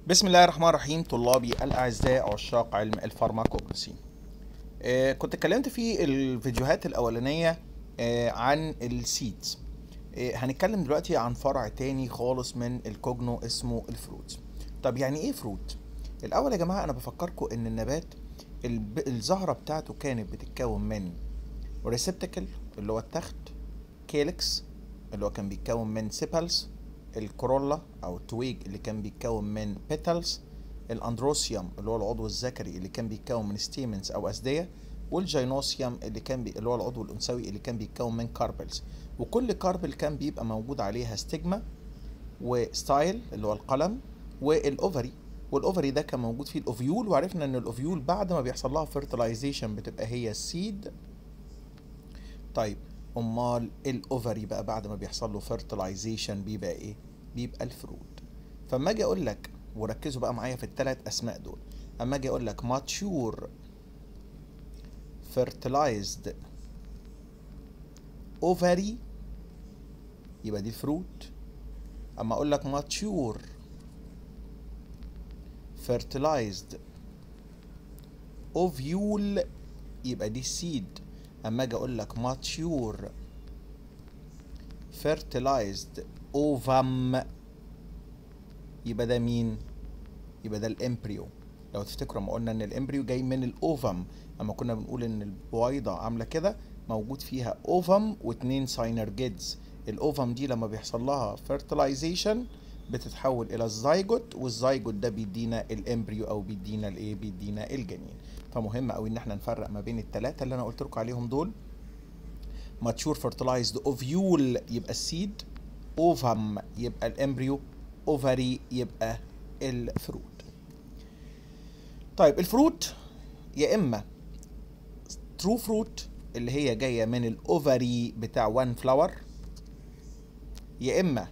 بسم الله الرحمن الرحيم طلابي الاعزاء عشاق علم الفارماكوجنسي آه كنت اتكلمت في الفيديوهات الاولانيه آه عن السيدز آه هنتكلم دلوقتي عن فرع تاني خالص من الكوجنو اسمه الفروت طب يعني ايه فروت الاول يا جماعه انا بفكركم ان النبات الب- الزهره بتاعته كانت بتتكون من ريسبتكل اللي هو التخت كيلكس اللي هو كان بيتكون من سيبلز الكورولا او التويج اللي كان بيتكون من بيتلز الاندروسيوم اللي هو العضو الذكري اللي كان بيتكون من ستيمنز او اسديه والجينوسيوم اللي كان بي... اللي هو العضو الانثوي اللي كان بيتكون من كاربلز وكل كاربل كان بيبقى موجود عليها ستيجما وستايل اللي هو القلم والاوفري والاوفري ده كان موجود فيه الاوفيول وعرفنا ان الاوفيول بعد ما بيحصل لها فيرتلايزيشن بتبقى هي السيد طيب امال الاوفري بقى بعد ما بيحصل له فيرتلايزيشن بيبقى ايه بيبقى الفروت فاما اجي اقول لك وركزوا بقى معايا في الثلاث اسماء دول اما اجي اقول لك ماتشور fertilized ovary يبقى دي الفروت اما اقول لك mature fertilized ovule يبقى دي السيد اما اجي اقول لك mature fertilized ovum يبقى ده مين يبقى ده الامبريو لو تفتكروا لما قلنا ان الامبريو جاي من الاوفم اما كنا بنقول ان البويضه عامله كده موجود فيها اوفم واتنين ساينرجيدز الاوفم دي لما بيحصل لها فيرتلايزيشن بتتحول الى الزيجوت والزيجوت ده بيدينا الامبريو او بيدينا الايه بيدينا الجنين فمهم قوي ان احنا نفرق ما بين الثلاثه اللي انا قلت لكم عليهم دول ماتشور fertilized اوفيول يبقى السيد اوفم يبقى الامبريو اوفري يبقى الفروت طيب الفروت يا اما ترو فروت اللي هي جايه من الاوفري بتاع وان فلاور يا اما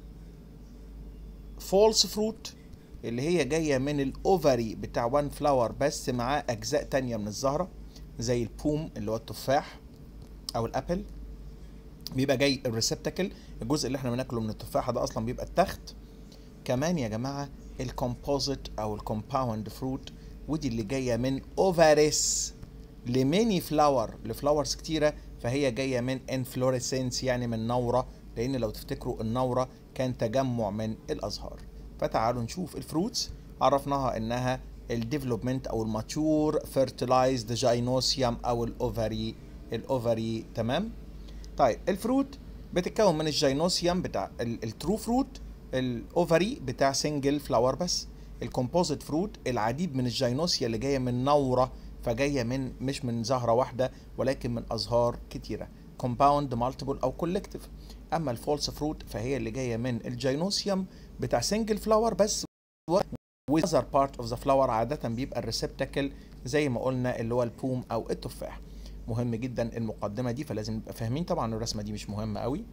فولس فروت اللي هي جايه من الاوفري بتاع وان فلاور بس معاه اجزاء تانية من الزهره زي البوم اللي هو التفاح او الابل بيبقى جاي الريسبتاكل الجزء اللي احنا بناكله من التفاحه ده اصلا بيبقى التخت كمان يا جماعه الكومبوزيت او الكومباوند فروت ودي اللي جايه من اوفاريس لميني فلاور لفلاورز كتيره فهي جايه من انفلوريسنس يعني من نوره لان لو تفتكروا النوره كان تجمع من الازهار فتعالوا نشوف الفروتس عرفناها انها الديفلوبمنت او الماتور فيرتلايزد جاينوسيوم او الاوفري الاوفري تمام طيب الفروت بتتكون من الجينوسيوم بتاع الترو فروت الاوفري بتاع سنجل فلاور بس الكومبوزيت فروت العديد من الجينوسيا اللي جايه من نوره فجايه من مش من زهره واحده ولكن من ازهار كتيره كومباوند مالتيبل او كولكتيف اما الفولس فروت فهي اللي جايه من الجينوسيوم بتاع سنجل فلاور بس وذر بارت اوف ذا فلاور عاده بيبقى الريسبتاكل زي ما قلنا اللي هو البوم او التفاح مهم جدا المقدمه دي فلازم نبقى فاهمين طبعا الرسمه دي مش مهمه قوي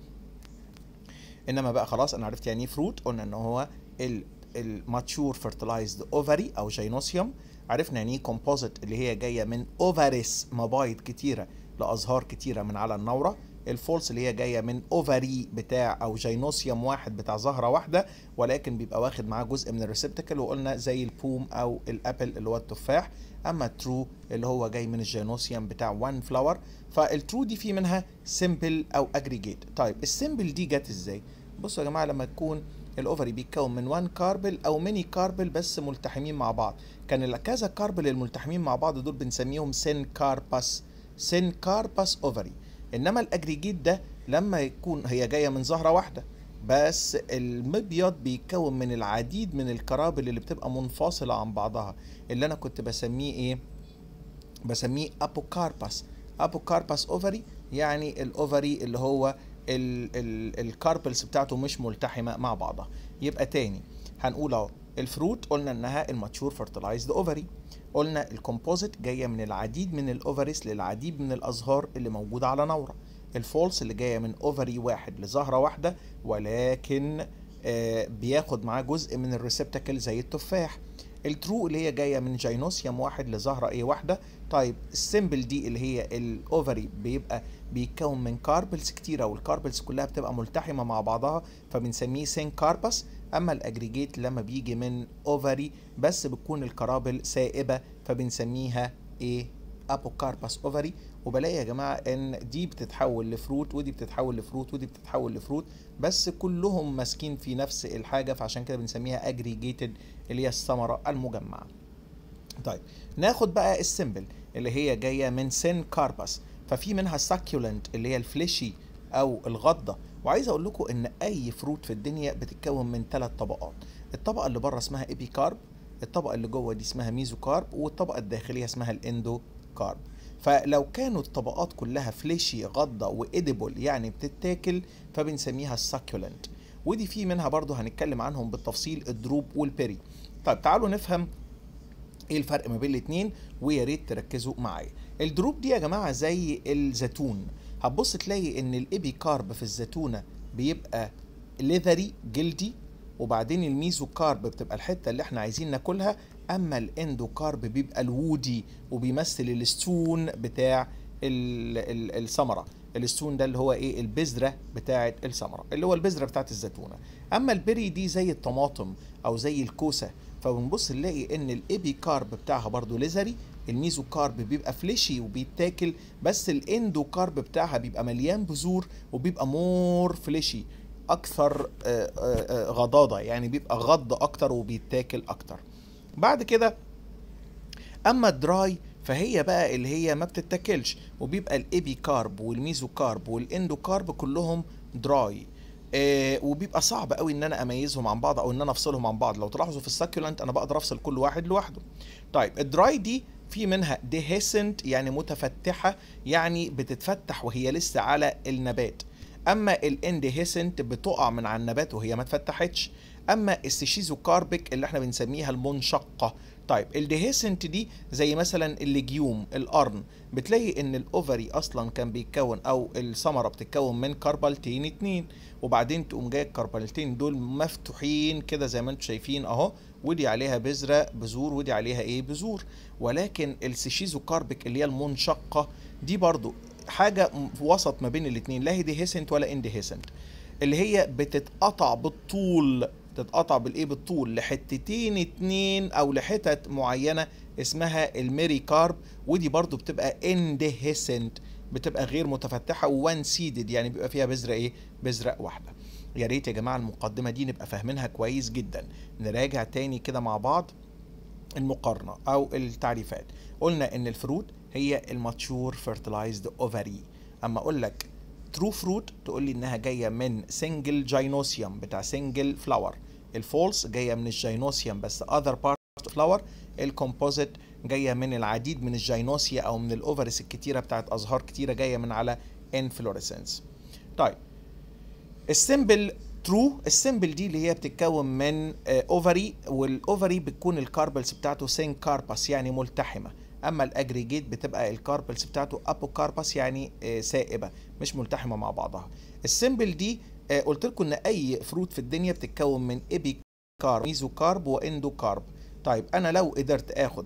انما بقى خلاص انا عرفت يعني ايه فروت قلنا ان هو الماتشور فيرتلايزد اوفري او جينوسيوم عرفنا يعني ايه كومبوزيت اللي هي جايه من اوفاريس مبايض كتيره لازهار كتيره من على النوره الفولس اللي هي جايه من اوفري بتاع او جينوسيوم واحد بتاع زهره واحده ولكن بيبقى واخد معاه جزء من الريسبتكل وقلنا زي البوم او الابل اللي هو التفاح اما الترو اللي هو جاي من الجينوسيوم بتاع وان فلاور فالترو دي في منها سيمبل او اجريجيت طيب السيمبل دي جت ازاي بصوا يا جماعه لما تكون الاوفري بيتكون من وان كاربل او ميني كاربل بس ملتحمين مع بعض كان كذا كاربل الملتحمين مع بعض دول بنسميهم سين كارباس سين كارباس اوفري انما الاجريجيت ده لما يكون هي جايه من زهره واحده بس المبيض بيتكون من العديد من الكرابل اللي بتبقى منفصله عن بعضها اللي انا كنت بسميه ايه بسميه ابوكارباس ابوكارباس اوفري يعني الاوفري اللي هو الكاربلز بتاعته مش ملتحمه مع بعضها يبقى تاني هنقول اهو الفروت قلنا انها الماتشور فيرتلايزد اوفري قلنا الكومبوزيت جايه من العديد من الاوفريس للعديد من الازهار اللي موجوده على نوره الفولس اللي جايه من اوفري واحد لزهره واحده ولكن آه بياخد معاه جزء من الريسبتاكل زي التفاح الترو اللي هي جايه من جينوسيوم واحد لزهره ايه واحده طيب السيمبل دي اللي هي الاوفري بيبقى بيتكون من كاربلز كتيره والكاربلز كلها بتبقى ملتحمه مع بعضها فبنسميه سين كاربس اما الاجريجيت لما بيجي من اوفري بس بتكون القرابل سائبه فبنسميها ايه ابوكارباس اوفري وبلاقي يا جماعه ان دي بتتحول لفروت ودي بتتحول لفروت ودي بتتحول لفروت بس كلهم ماسكين في نفس الحاجه فعشان كده بنسميها اجريجيتد اللي هي الثمره المجمعه طيب ناخد بقى السيمبل اللي هي جايه من سين كارباس ففي منها الساكيولنت اللي هي الفليشي او الغضه وعايز اقول لكم ان اي فروت في الدنيا بتتكون من ثلاث طبقات الطبقه اللي بره اسمها ايبي كارب الطبقه اللي جوه دي اسمها ميزو كارب والطبقه الداخليه اسمها الاندو كارب فلو كانوا الطبقات كلها فليشي غضه وإديبل يعني بتتاكل فبنسميها الساكيولنت ودي في منها برضو هنتكلم عنهم بالتفصيل الدروب والبيري طيب تعالوا نفهم ايه الفرق ما بين الاثنين ويا ريت تركزوا معايا الدروب دي يا جماعه زي الزيتون هتبص تلاقي ان الايبي كارب في الزيتونه بيبقى ليذري جلدي وبعدين الميزو كارب بتبقى الحته اللي احنا عايزين ناكلها اما الاندو كارب بيبقى الوودي وبيمثل الستون بتاع الثمره الستون ده اللي هو ايه البذره بتاعه الثمره اللي هو البذره بتاعه الزيتونه اما البري دي زي الطماطم او زي الكوسه فبنبص نلاقي ان الايبي كارب بتاعها برضو ليزري الميزو كارب بيبقى فليشي وبيتاكل بس الاندو كارب بتاعها بيبقى مليان بذور وبيبقى مور فليشي اكثر غضاضه يعني بيبقى غض اكتر وبيتاكل اكتر بعد كده اما الدراي فهي بقى اللي هي ما بتتاكلش وبيبقى الايبي كارب والميزو كارب والاندو كارب كلهم دراي آه وبيبقى صعب قوي ان انا اميزهم عن بعض او ان انا افصلهم عن بعض لو تلاحظوا في الساكيولنت انا بقدر افصل كل واحد لوحده طيب الدراي دي في منها ديهيسنت يعني متفتحه يعني بتتفتح وهي لسه على النبات اما الانديهيسنت بتقع من على النبات وهي ما اتفتحتش اما السيشيزو كاربيك اللي احنا بنسميها المنشقه طيب الديهيسنت دي زي مثلا الليجيوم القرن بتلاقي ان الاوفري اصلا كان بيتكون او الثمره بتتكون من كربلتين اتنين وبعدين تقوم جاي الكربلتين دول مفتوحين كده زي ما انتم شايفين اهو ودي عليها بذره بذور ودي عليها ايه بذور ولكن السيشيزو كاربيك اللي هي المنشقه دي برضو حاجه وسط ما بين الاثنين لا هي ديهيسنت ولا انديهيسنت اللي هي بتتقطع بالطول تتقطع بالايه بالطول لحتتين اتنين او لحتت معينه اسمها الميري كارب ودي برضو بتبقى انديهيسنت بتبقى غير متفتحه وان سيدد يعني بيبقى فيها بذره ايه بذره واحده يا ريت يا جماعه المقدمه دي نبقى فاهمينها كويس جدا نراجع تاني كده مع بعض المقارنه او التعريفات قلنا ان الفروت هي الماتشور فيرتلايزد اوفري اما اقول لك ترو فروت تقول لي انها جايه من سنجل جاينوسيوم بتاع سنجل فلاور الفولس جايه من الجاينوسيوم بس اذر بارت فلاور الكومبوزيت جايه من العديد من الجاينوسيا او من الاوفرس الكتيره بتاعت ازهار كتيره جايه من على انفلوريسنس طيب السيمبل ترو السيمبل دي اللي هي بتتكون من اوفري والاوفري بتكون الكاربلز بتاعته سين كارباس يعني ملتحمه اما الاجريجيت بتبقى الكاربلز بتاعته ابوكارباس يعني سائبه مش ملتحمه مع بعضها السيمبل دي قلت لكم ان اي فروت في الدنيا بتتكون من ايبي كارب ميزو كارب واندو كارب طيب انا لو قدرت اخد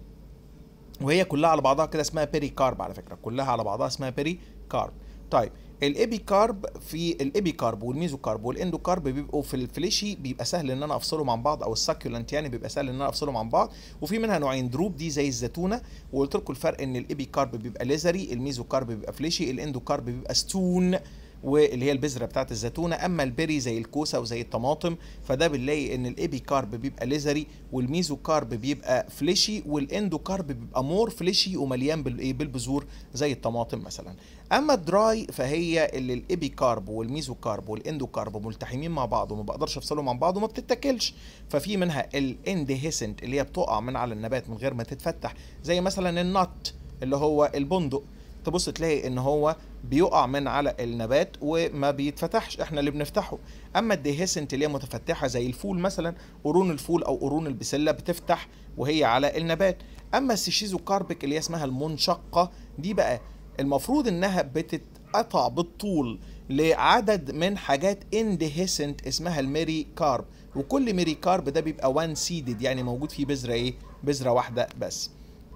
وهي كلها على بعضها كده اسمها بيري كارب على فكره كلها على بعضها اسمها بيري كارب طيب الايبي كارب في الايبي كارب والميزو كارب والاندو كارب بيبقوا في الفليشي بيبقى سهل ان انا افصلهم عن بعض او الساكيولنت يعني بيبقى سهل ان انا افصلهم عن بعض وفي منها نوعين دروب دي زي الزيتونه وقلت لكم الفرق ان الايبي كارب بيبقى ليزري الميزو كارب بيبقى فليشي الاندو كارب بيبقى ستون واللي هي البذره بتاعت الزيتونه اما البيري زي الكوسه وزي الطماطم فده بنلاقي ان الايبي كارب بيبقى ليزري والميزو كارب بيبقى فليشي والاندو كارب بيبقى مور فليشي ومليان بالايه بالبذور زي الطماطم مثلا اما الدراي فهي اللي الايبي كارب والميزو كارب والاندو كارب ملتحمين مع بعض وما بقدرش افصلهم عن بعض وما بتتاكلش ففي منها الاندهيسنت اللي هي بتقع من على النبات من غير ما تتفتح زي مثلا النت اللي هو البندق تبص تلاقي ان هو بيقع من على النبات وما بيتفتحش احنا اللي بنفتحه اما الديهيسنت اللي هي متفتحه زي الفول مثلا قرون الفول او قرون البسله بتفتح وهي على النبات اما السيشيزو كاربيك اللي هي اسمها المنشقه دي بقى المفروض انها بتتقطع بالطول لعدد من حاجات اندهيسنت اسمها الميري كارب وكل ميري كارب ده بيبقى وان سيدد يعني موجود فيه بذره ايه بذره واحده بس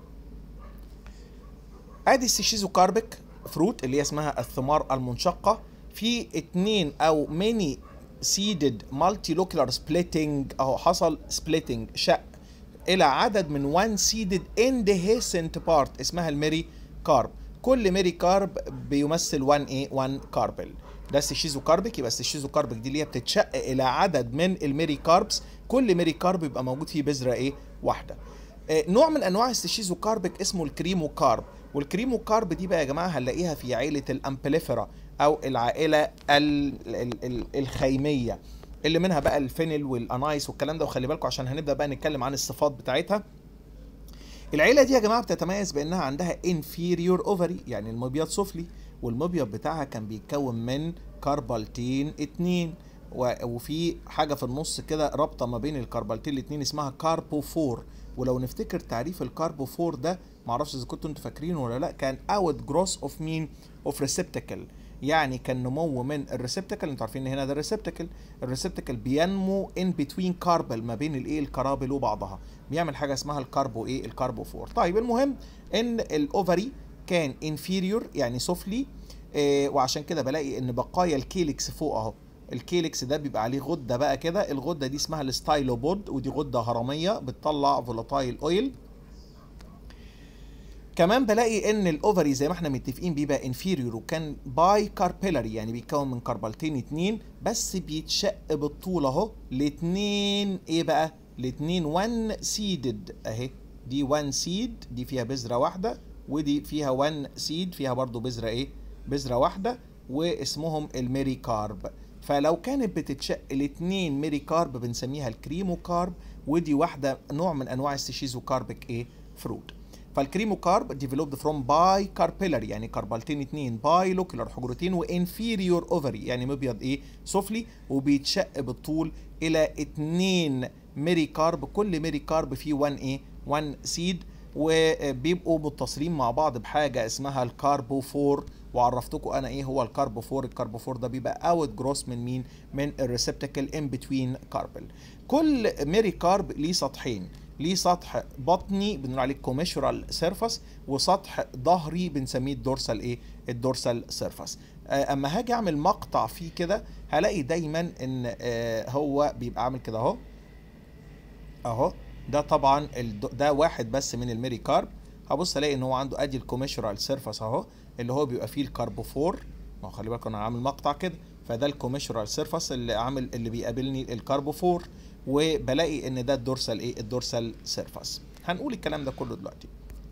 ادي السيشيزو كاربيك فروت اللي هي اسمها الثمار المنشقة في اتنين او ميني سيدد مالتي لوكيولار سبليتنج اهو حصل سبليتنج شق الى عدد من 1 سيدد اندهيسنت بارت اسمها الميري كارب كل ميري كارب بيمثل 1 ايه 1 كاربل ده السيشيزو كاربك يبقى السيشيزو كاربك دي اللي هي بتتشق الى عدد من الميري كاربس كل ميري كارب يبقى موجود فيه بذره ايه واحده آه، نوع من انواع السيشيزو كاربك اسمه الكريمو كارب والكريمو كارب دي بقى يا جماعه هنلاقيها في عائله الامبليفرا او العائله ال ال ال الخيميه اللي منها بقى الفينل والانايس والكلام ده وخلي بالكم عشان هنبدا بقى نتكلم عن الصفات بتاعتها العيله دي يا جماعه بتتميز بانها عندها inferior ovary يعني المبيض سفلي والمبيض بتاعها كان بيتكون من كاربالتين اتنين و- وفي حاجه في النص كده رابطه ما بين الكاربالتين الاتنين اسمها كاربوفور ولو نفتكر تعريف الكاربوفور ده معرفش اذا كنتوا انتوا فاكرينه ولا لا كان اوت جروس اوف مين اوف ريسبتكل يعني كان نمو من الريسبتكل انتوا عارفين ان هنا ده الريسبتكل الريسبتكل بينمو ان بتوين كاربل ما بين الايه الكرابل وبعضها بيعمل حاجه اسمها الكاربو ايه الكاربو فور طيب المهم ان الاوفري كان انفيريور يعني سفلي آه وعشان كده بلاقي ان بقايا الكيلكس فوق اهو الكيلكس ده بيبقى عليه غده بقى كده الغده دي اسمها الستايلوبود ودي غده هرميه بتطلع فولاتايل اويل كمان بلاقي ان الاوفري زي ما احنا متفقين بيبقى انفيريور وكان باي كاربيلاري يعني بيتكون من كربلتين اتنين بس بيتشق بالطول اهو لاتنين ايه بقى لاتنين 1 سيدد اهي دي 1 سيد دي فيها بذره واحده ودي فيها 1 سيد فيها برضو بذره ايه بذره واحده واسمهم الميري كارب فلو كانت بتتشق الاتنين ميري كارب بنسميها الكريمو كارب ودي واحده نوع من انواع السيشيزو كاربك ايه فروت فالكريمو كارب ديفلوبد فروم باي كاربيلاري يعني كاربالتين اتنين باي لوكيولار حجرتين وانفيريور اوفري يعني مبيض ايه سفلي وبيتشق بالطول الى اتنين ميري كارب كل ميري كارب فيه 1 ايه 1 سيد وبيبقوا متصلين مع بعض بحاجه اسمها الكاربوفور وعرفتكم انا ايه هو الكاربوفور الكاربوفور ده بيبقى اوت جروس من مين من الريسبتكل ان بتوين كاربل كل ميري كارب ليه سطحين ليه سطح بطني بنقول عليه كوميشورال سيرفس وسطح ظهري بنسميه الدورسال ايه الدورسال سيرفس اما هاجي اعمل مقطع فيه كده هلاقي دايما ان آه، هو بيبقى عامل كده اهو اهو ده طبعا الد- ده واحد بس من الميري كارب هبص الاقي ان هو عنده ادي الكوميشورال سيرفس اهو اللي هو بيبقى فيه الكاربوفور ما هو خلي بالك انا عامل مقطع كده فده الكوميشورال سيرفس اللي عامل اللي بيقابلني الكاربوفور وبلاقي ان ده الدورسال ايه الدورسال سيرفس هنقول الكلام ده كله دلوقتي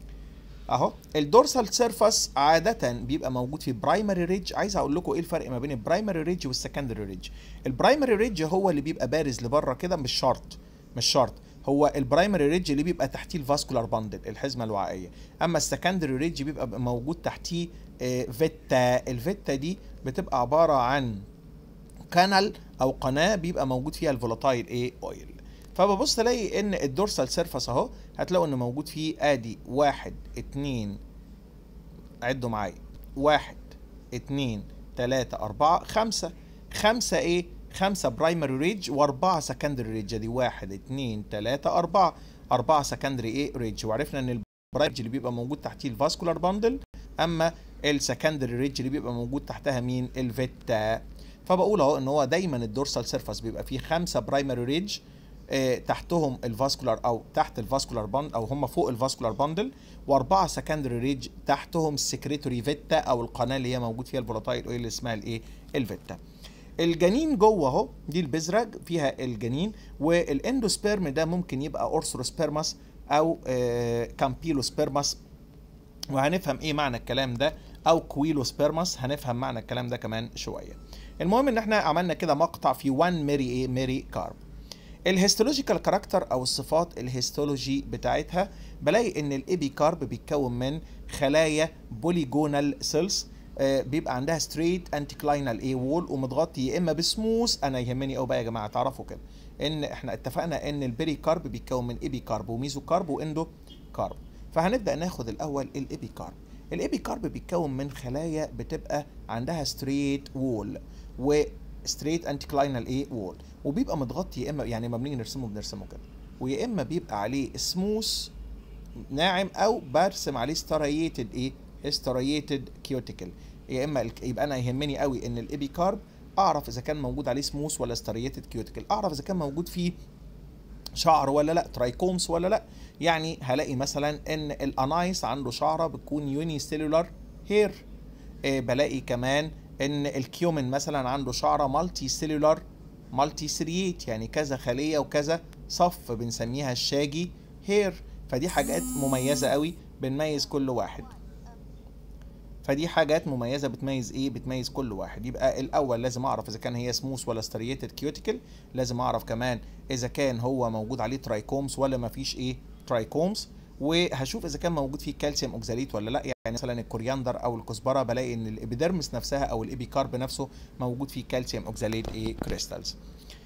اهو الدورسال سيرفس عاده بيبقى موجود في برايمري ريدج عايز اقول لكم ايه الفرق ما بين البرايمري ريدج والسكندري ريدج البرايمري ريدج هو اللي بيبقى بارز لبره كده مش شرط مش شرط هو البرايمري ريدج اللي بيبقى تحتيه الفاسكولار باندل الحزمه الوعائيه اما السكندري ريدج بيبقى موجود تحتيه آه، فيتا الفيتا دي بتبقى عباره عن كانال او قناه بيبقى موجود فيها الفولاتايل ايه اويل فببص الاقي ان الدورسال سيرفس اهو هتلاقوا ان موجود فيه ادي واحد اتنين عدوا معايا واحد اتنين تلاتة أربعة خمسة خمسة إيه؟ خمسة برايمري ريج وأربعة سكندري ريج دي واحد اتنين تلاتة أربعة أربعة سكندري إيه ريج وعرفنا إن البرايمري اللي بيبقى موجود تحتيه الفاسكولار باندل أما السكندري ريج اللي بيبقى موجود تحتها مين؟ الفيتا فبقول أهو إن هو دايما الدورسال سيرفس بيبقى فيه خمسة برايمري ريج آه، تحتهم الفاسكولار او تحت الفاسكولار باند او هم فوق الفاسكولار باندل واربعه سكندري ريج تحتهم السكريتوري فيتا او القناه اللي هي موجود فيها الفولاتايل اويل اللي اسمها الايه الفيتا الجنين جوه اهو دي البذره فيها الجنين والاندوسبيرم ده ممكن يبقى اورثروسبيرماس او آه كامبيلوسبيرماس وهنفهم ايه معنى الكلام ده او كويلوسبيرماس هنفهم معنى الكلام ده كمان شويه المهم ان احنا عملنا كده مقطع في 1 ميري ايه ميري كارب الهيستولوجيكال كاركتر او الصفات الهيستولوجي بتاعتها بلاقي ان الايبي كارب بيتكون من خلايا بوليجونال سيلز بيبقى عندها ستريت انتيكلاينال اي وول ومتغطي يا اما بسموث انا يهمني قوي بقى يا جماعه تعرفوا كده ان احنا اتفقنا ان البيري كارب بيتكون من ايبي كارب وميزو كارب واندو كارب فهنبدا ناخد الاول الايبي كارب الايبي كارب بيتكون من خلايا بتبقى عندها ستريت وول و ستريت انتيكلاينال ايه وول وبيبقى متغطي يا اما يعني لما بنيجي نرسمه بنرسمه كده ويا اما بيبقى عليه سموث ناعم او برسم عليه ستريتد ايه ستريتد كيوتيكل يا اما الك- يبقى انا يهمني قوي ان الايبي كارب اعرف اذا كان موجود عليه سموث ولا ستريتد كيوتيكل اعرف اذا كان موجود فيه شعر ولا لا ترايكومس ولا لا يعني هلاقي مثلا ان الانايس عنده شعره بتكون يوني سيلولار هير إيه بلاقي كمان ان الكيومن مثلا عنده شعره مالتي سيلولار مالتي سريت يعني كذا خليه وكذا صف بنسميها الشاجي هير فدي حاجات مميزه قوي بنميز كل واحد فدي حاجات مميزه بتميز ايه بتميز كل واحد يبقى الاول لازم اعرف اذا كان هي سموث ولا ستريتد كيوتيكل لازم اعرف كمان اذا كان هو موجود عليه ترايكومز ولا ما فيش ايه ترايكومز وهشوف اذا كان موجود فيه كالسيوم اوكزاليت ولا لا يعني مثلا الكورياندر او الكزبره بلاقي ان الابيدرمس نفسها او الابيكارب نفسه موجود فيه كالسيوم اوكزاليت ايه كريستالز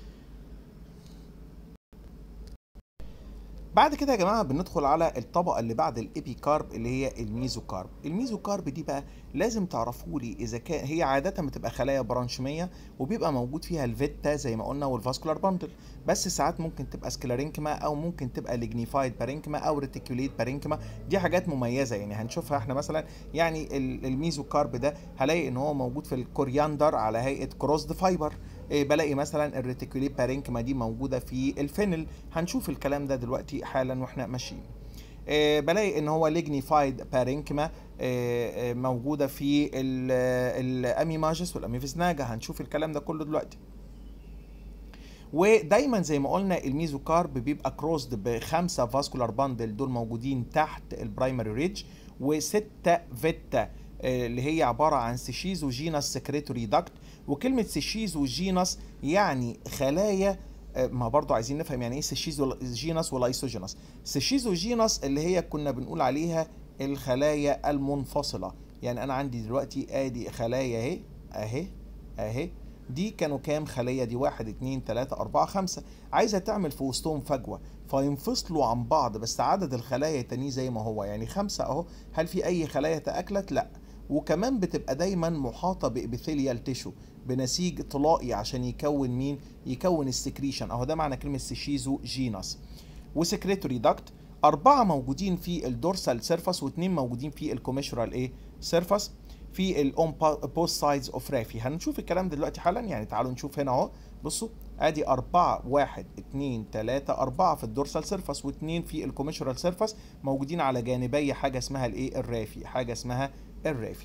بعد كده يا جماعه بندخل على الطبقه اللي بعد الابيكارب اللي هي الميزوكارب الميزوكارب دي بقى لازم تعرفوا لي اذا كان هي عاده بتبقى خلايا برانشميه وبيبقى موجود فيها الفيتا زي ما قلنا والفاسكولار باندل بس ساعات ممكن تبقى سكلارينكما او ممكن تبقى ليجنيفايد بارينكما او ريتيكوليت بارينكما دي حاجات مميزه يعني هنشوفها احنا مثلا يعني الميزوكارب ده هلاقي ان هو موجود في الكورياندر على هيئه كروسد فايبر بلاقي مثلا الريتيكوليت بارينكما دي موجوده في الفينل هنشوف الكلام ده دلوقتي حالا واحنا ماشيين بلاقي ان هو ليجنيفايد بارينكما موجوده في الاميماجس والاميفيزناجا هنشوف الكلام ده كله دلوقتي ودايما زي ما قلنا الميزوكارب بيبقى كروسد بخمسه فاسكولار باندل دول موجودين تحت البرايمري ريدج وسته فيتا اللي هي عباره عن سيشيز وجينس سكريتوري داكت وكلمه سيشيز وجينس يعني خلايا ما برضو عايزين نفهم يعني ايه سيشيز جينس ولايسوجينس سيشيز وجينس اللي هي كنا بنقول عليها الخلايا المنفصله يعني انا عندي دلوقتي ادي خلايا اهي اهي اهي دي كانوا كام خلية دي واحد اتنين تلاتة أربعة خمسة عايزة تعمل في وسطهم فجوة فينفصلوا عن بعض بس عدد الخلايا تاني زي ما هو يعني خمسة أهو هل في أي خلايا تأكلت؟ لأ وكمان بتبقى دايما محاطة بإبيثيليال تيشو بنسيج طلائي عشان يكون مين؟ يكون السكريشن أهو ده معنى كلمة سيشيزو جينس وسكريتوري داكت أربعة موجودين في الدورسال سيرفس واثنين موجودين في الكوميشرال إيه؟ سيرفس في الاون بوست سايدز اوف رافي هنشوف الكلام ده دلوقتي حالا يعني تعالوا نشوف هنا اهو بصوا ادي أربعة واحد اتنين تلاتة أربعة في الدورسال سيرفس واتنين في الكوميشرال سيرفس موجودين على جانبي حاجة اسمها الايه الرافي حاجة اسمها الرافي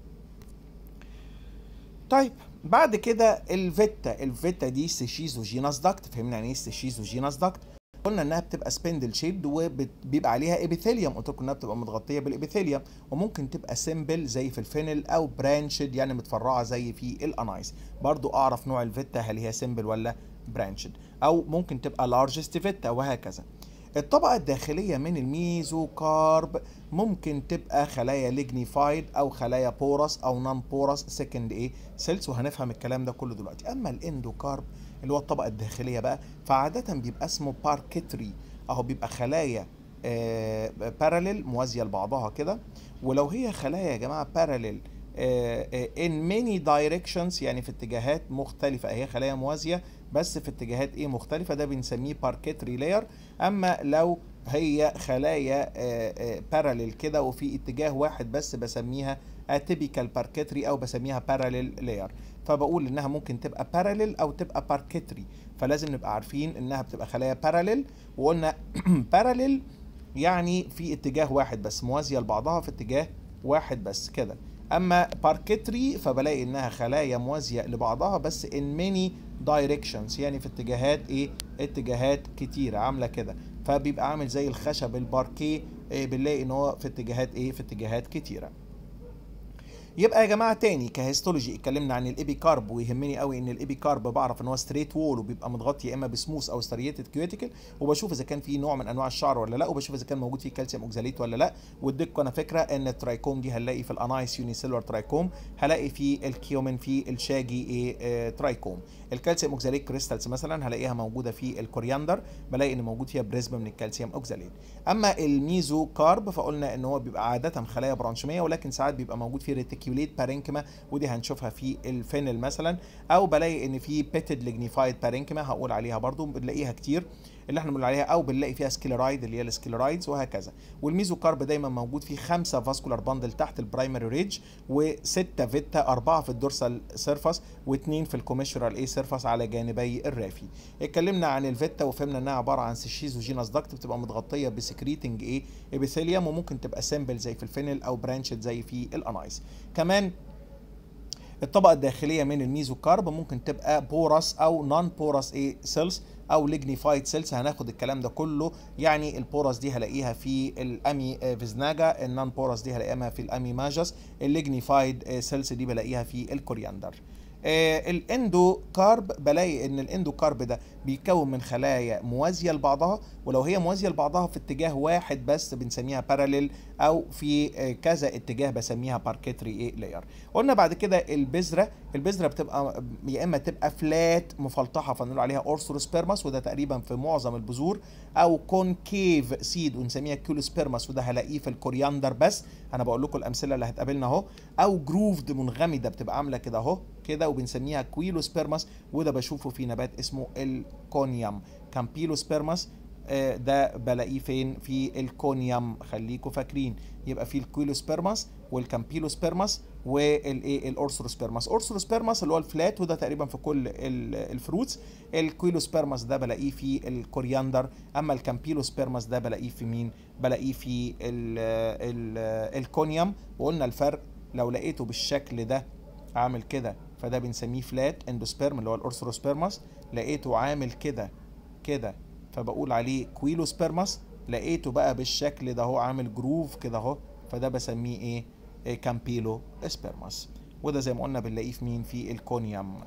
طيب بعد كده الفيتا الفيتا دي سيشيزوجيناس داكت فهمنا يعني ايه سيشيزوجيناس داكت قلنا انها بتبقى سبندل شيبد وبيبقى عليها ابيثيليوم قلت لكم انها بتبقى متغطيه بالابيثيليوم وممكن تبقى سيمبل زي في الفينل او برانشد يعني متفرعه زي في الانايس برضو اعرف نوع الفيتا هل هي سيمبل ولا برانشد او ممكن تبقى لارجست فيتا وهكذا الطبقة الداخلية من الميزوكارب ممكن تبقى خلايا ليجنيفايد أو خلايا بورس أو نون بورس سكند إيه سيلز وهنفهم الكلام ده كله دلوقتي أما الاندوكارب اللي هو الطبقة الداخلية بقى فعادة بيبقى اسمه باركتري أهو بيبقى خلايا آه باراليل موازية لبعضها كده ولو هي خلايا يا جماعة باراليل in many directions يعني في اتجاهات مختلفة هي خلايا موازية بس في اتجاهات ايه مختلفة ده بنسميه باركتري لاير اما لو هي خلايا باراليل كده وفي اتجاه واحد بس بسميها اتيبيكال باركتري او بسميها باراليل لاير فبقول انها ممكن تبقى باراليل او تبقى باركتري فلازم نبقى عارفين انها بتبقى خلايا باراليل وقلنا باراليل يعني في اتجاه واحد بس موازية لبعضها في اتجاه واحد بس كده اما باركتري فبلاقي انها خلايا موازيه لبعضها بس in many directions يعني في اتجاهات ايه اتجاهات كتيره عامله كده فبيبقى عامل زي الخشب الباركيه إيه بنلاقي ان هو في اتجاهات ايه في اتجاهات كتيره يبقى يا جماعه تاني كهيستولوجي اتكلمنا عن الايبي كارب ويهمني قوي ان الايبي كارب بعرف ان هو ستريت وول وبيبقى متغطي يا اما بسموث او ستريتد كيوتيكل وبشوف اذا كان في نوع من انواع الشعر ولا لا وبشوف اذا كان موجود فيه كالسيوم اوكزاليت ولا لا واديتكم انا فكره ان الترايكوم دي هنلاقي في الانايس يونيسيلولار ترايكوم هلاقي في الكيومن في الشاجي ايه اه ترايكوم الكالسيوم اوكزاليت كريستالز مثلا هلاقيها موجوده في الكورياندر بلاقي ان موجود فيها بريزم من الكالسيوم اوكزاليت اما الميزو كارب فقلنا ان هو بيبقى عاده خلايا برانشميه ولكن ساعات بيبقى موجود فيه ريتيكوليت بارينكما ودي هنشوفها في الفينل مثلا او بلاقي ان في بيتد ليجنيفايد بارينكما هقول عليها برضو بنلاقيها كتير اللي احنا بنقول عليها او بنلاقي فيها سكليرايد اللي هي السكليرايدز وهكذا والميزوكارب دايما موجود فيه خمسه فاسكولار باندل تحت البرايمري ريدج وسته فيتا اربعه في الدورسال سيرفاس واثنين في الكوميشرال اي سيرفاس على جانبي الرافي اتكلمنا عن الفيتا وفهمنا انها عباره عن سيشيزوجينس داكت بتبقى متغطيه بسكريتنج ايه ابيثيليوم وممكن تبقى سيمبل زي في الفينل او برانشد زي في الانايس كمان الطبقه الداخليه من الميزوكارب ممكن تبقى بورس او نون بورس ايه سيلز او ليجنيفايد سيلز هناخد الكلام ده كله يعني البورس دي هلاقيها في الامي فيزناجا النون بورس دي هلاقيها في الامي ماجس الليجنيفايد سيلز دي بلاقيها في الكورياندر آه الاندو كارب بلاقي ان الاندو كارب ده بيتكون من خلايا موازيه لبعضها ولو هي موازيه لبعضها في اتجاه واحد بس بنسميها باراليل او في آه كذا اتجاه بسميها باركيتري ايه لاير قلنا بعد كده البذره البذره بتبقى يا اما تبقى فلات مفلطحه فنقول عليها اورثروسبيرماس وده تقريبا في معظم البذور او كونكيف سيد ونسميها كيولوسبيرماس وده هلاقيه في الكورياندر بس انا بقول لكم الامثله اللي هتقابلنا اهو او جروفد منغمده بتبقى عامله كده اهو كده وبنسميها كويلوسبيرماس وده بشوفه في نبات اسمه الكونيوم كامبيلوسبيرماس ده بلاقيه فين في الكونيوم خليكم فاكرين يبقى في الكويلوسبيرماس والكامبيلوسبيرماس والايه الاورثروسبيرماس اورثروسبيرماس اللي هو الفلات وده تقريبا في كل الفروتس الكويلوسبيرماس ده بلاقيه في الكورياندر اما الكامبيلوسبيرماس ده بلاقيه في مين بلاقيه في ال ال الكونيوم وقلنا الفرق لو لقيته بالشكل ده عامل كده فده بنسميه فلات اندوسبيرم اللي هو الاورثروسبيرماس لقيته عامل كده كده فبقول عليه كويلوسبيرماس لقيته بقى بالشكل ده هو عامل جروف كده اهو فده بسميه ايه, إيه كامبيلو سبيرماس وده زي ما قلنا بنلاقيه في مين في الكونيوم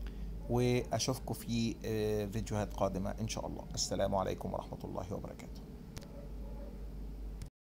واشوفكم في فيديوهات قادمه ان شاء الله السلام عليكم ورحمه الله وبركاته